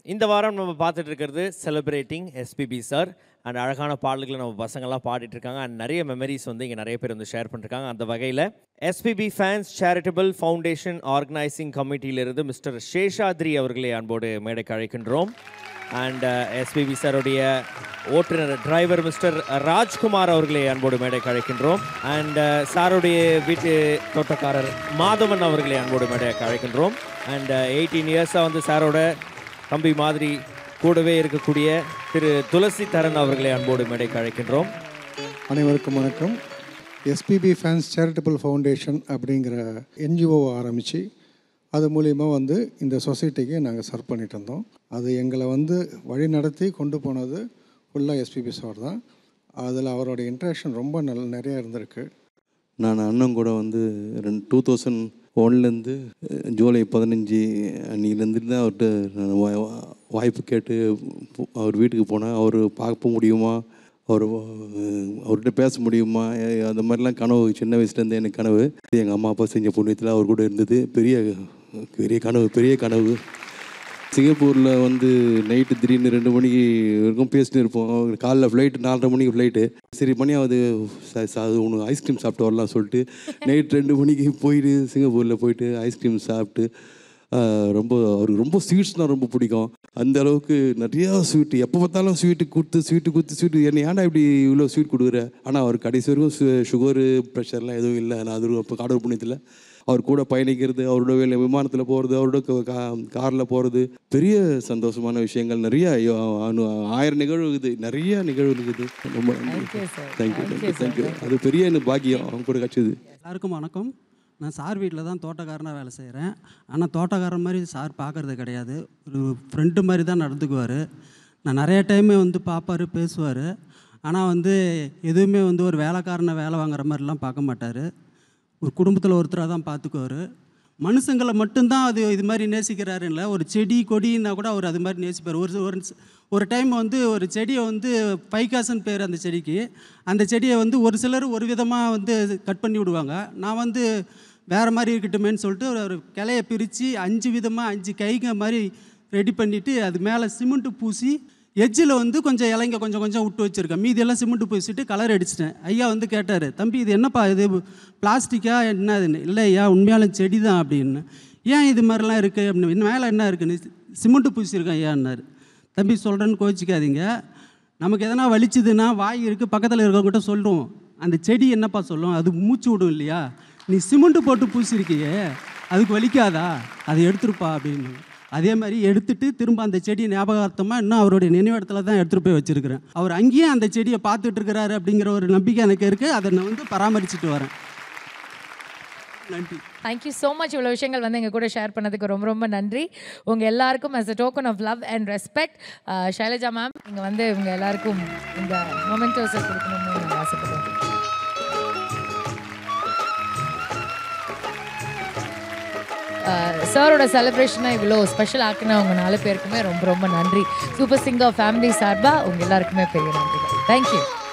இந்த வாரம் நம்ம பார்த்துட்டு இருக்கிறது செலிப்ரேட்டிங் எஸ்பிபி சார் அண்ட் அழகான பாடல்களை நம்ம பசங்கள்லாம் பாடிட்டு இருக்காங்க அண்ட் நிறைய மெமரிஸ் வந்து இங்கே நிறைய பேர் வந்து ஷேர் பண்ணிருக்காங்க அந்த வகையில் SPB fans charitable foundation organising கமிட்டியிலிருந்து மிஸ்டர் சேஷாத்ரி அவர்களை அன்போடு மேடைக்கு அழைக்கின்றோம் அண்ட் எஸ்பிபி சாருடைய ஓட்டுநர் டிரைவர் மிஸ்டர் ராஜ்குமார் அவர்களை அன்போடு மேடைக்கு அழைக்கின்றோம் அண்ட் சாருடைய வீட்டு தோட்டக்காரர் மாதவன் அவர்களை அன்போடு மேடைக்கு அழைக்கின்றோம் அண்ட் எயிட்டீன் இயர்ஸாக வந்து சாரோட தம்பி மாதிரி கூடவே இருக்கக்கூடிய திரு துளசி தரன் அவர்களை அன்போடு மேடைக்கு அழைக்கின்றோம் அனைவருக்கும் வணக்கம் எஸ்பிபி ஃபேன்ஸ் சேரிட்டபிள் ஃபவுண்டேஷன் அப்படிங்கிற என்ஜிஓவை ஆரம்பித்து அது மூலிமா வந்து இந்த சொசைட்டிக்கு நாங்கள் சர்வ் பண்ணிட்டு இருந்தோம் அது எங்களை வந்து வழி நடத்தி கொண்டு போனது ஃபுல்லாக எஸ்பிபி சார் தான் அதில் அவரோட இன்ட்ராக்ஷன் ரொம்ப நல்ல நிறையா இருந்திருக்கு நான் அண்ணன் கூட வந்து ரெண்டு டூ தௌசண்ட் ஒன்லேருந்து ஜூலை பதினஞ்சு அன்னிலேருந்து தான் அவர்கிட்ட நான் வா- வா- வாய்ப்பு கேட்டு போ- அவர் வீட்டுக்கு போனேன் அவர் பார்க்க முடியுமா அவர் அவர்கிட்ட பேச முடியுமா எ- அந்த மாதிரிலாம் கனவு சின்ன வயசுலேருந்து எனக்கு கனவு எங்கள் அம்மா அப்பா செஞ்ச புண்ணியத்தில் அவர் கூட இருந்தது பெரிய பெரிய கனவு பெரிய கனவு சிங்கப்பூரில் வந்து நைட்டு திடீர்னு ரெண்டு மணிக்கு வரைக்கும் பேசிட்டு இருப்போம் காலைல ஃப்ளைட்டு நாலரை மணிக்கு ஃப்ளைட்டு சரி மணி ஆகுது ச- ச- அது ஒன்று ஐஸ்கிரீம் சாப்பிட்டு வரலாம் சொல்லிட்டு நைட் ரெண்டு மணிக்கு போயிட்டு சிங்கப்பூரில் போயிட்டு ஐஸ்கிரீம் சாப்பிட்டு ஆஹ், ரொம்ப அவருக்கு ரொம்ப ஸ்வீட்ஸ்னால் ரொம்ப பிடிக்கும் அந்த அளவுக்கு நிறையா ஸ்வீட்டு எப்போ பார்த்தாலும் ஸ்வீட்டு கொடுத்து ஸ்வீட்டு கொடுத்து ஸ்வீட்டு என்ன ஏன்டா இப்படி இவ்வளோ ஸ்வீட் கொடுக்குற ஆனால் அவர் கடைசி வரைக்கும் சுகரு ப்ரெஷர்லாம் எதுவும் இல்லை நான் அது இப்போ கடவுள் புண்ணியத்தில் அவர் கூட பயணிக்கிறது அவரோட வேலை விமானத்தில் போகிறது அவரோட காரில் போகிறது பெரிய சந்தோஷமான விஷயங்கள் நிறைய ஐயோ, அனு- ஆயிரம் நிகழ்வு இருக்குது நிறைய நிகழ்வு இருக்குது ரொம்ப தேங்க்யூ தேங்க்யூ தேங்க்யூ அது பெரிய எனக்கு பாக்கியம் அவங்க கூட கிடச்சிது எல்லாருக்கும் வணக்கம் நான் சார் வீட்டில் தான் தோட்டக்காரனாக வேலை செய்கிறேன் ஆனால் தோட்டக்காரன் மாதிரி சார் பார்க்குறது கிடையாது ஒரு ஃப்ரெண்டு மாதிரி தான் நடந்துக்குவார் நான் நிறைய டைமு வந்து பார்ப்பார் பேசுவார் ஆனால் வந்து எதுவுமே வந்து ஒரு வேலைக்காரனை வேலை வாங்குற மாதிரிலாம் பார்க்க மாட்டார் ஒரு குடும்பத்தில் ஒருத்தராக தான் பார்த்துக்குவார் மனுஷங்களை மட்டும்தான் அது இது மாதிரி நேசிக்கிறாரு இல்லை ஒரு செடி கொடின்னா கூட அவர் அது மாதிரி நேசிப்பார் ஒரு ஒரு ஒரு டைம் வந்து ஒரு செடியை வந்து பைகாசன் பேர் அந்த செடிக்கு அந்த செடியை வந்து ஒரு சிலர் ஒரு விதமாக வந்து கட் பண்ணி விடுவாங்க நான் வந்து வேறு மாதிரி இருக்கட்டுமேன்னு சொல்லிட்டு ஒரு- ஒரு கிளைய பிரித்து அஞ்சு விதமாக அஞ்சு கைங்க மாதிரி ரெடி பண்ணிவிட்டு அது மேலே சிமெண்ட்டு பூசி எட்ஜில் வந்து கொஞ்சம் இலைங்க கொஞ்சம் கொஞ்சம் விட்டு வச்சுருக்கேன் மீதியெல்லாம் சிமெண்ட்டு பூசிட்டு கலர் அடிச்சிட்டேன் ஐயா வந்து கேட்டார் தம்பி இது என்னப்பா இது பிளாஸ்டிக்கா என்ன இதுன்னு இல்லை ஐயா உண்மையாலும் செடி தான் அப்படின்னு ஏன் இது மாதிரிலாம் இருக்குது அப்படின்னு இன்னும் மேலே என்ன இருக்குன்னு சிமெண்ட்டு பூசியிருக்கேன் ஐயான்னாரு தம்பி சொல்கிறேன்னு கோச்சிக்காதீங்க நமக்கு எதனா வலிச்சுதுன்னா வாய் இருக்குது பக்கத்தில் இருக்கவங்ககிட்ட சொல்லுவோம் அந்த செடி என்னப்பா சொல்லும் அது மூச்சு விடும் இல்லையா நீ சிமெண்ட்டு போட்டு பூசிருக்கியே அதுக்கு வலிக்காதா அதை எடுத்துருப்பா அப்படின்னு அதே மாதிரி எடுத்துட்டு திரும்ப அந்த செடியை ஞாபகார்த்தமாக இன்னும் அவருடைய நினைவிடத்துல தான் எடுத்துகிட்டு போய் வச்சுருக்கிறேன் அவர் அங்கேயும் அந்த செடியை பார்த்துட்டு இருக்கிறாரு அப்படிங்கிற ஒரு நம்பிக்கை எனக்கு இருக்குது அதை நான் வந்து பராமரிச்சுட்டு வரேன் நன்றி தேங்க்யூ ஸோ மச் இவ்வளோ விஷயங்கள் வந்து எங்கள் கூட ஷேர் பண்ணதுக்கு ரொம்ப ரொம்ப நன்றி உங்கள் எல்லாருக்கும் as a token of love and respect Shailaja ma'am நீங்கள் வந்து இவங்க எல்லாருக்கும் இந்த மொமெண்டோஸை கொடுக்கணும்னு நாங்கள் ஆசைப்படுறோம் சாரோட செலிப்ரேஷனை இவ்வளோ ஸ்பெஷல் ஆக்குன உங்கள் நாலு பேருக்குமே ரொம்ப ரொம்ப நன்றி சூப்பர் சிங்கர் ஃபேமிலி சார்பாக உங்கள் எல்லாருக்குமே பெரிய நன்றி தேங்க்யூ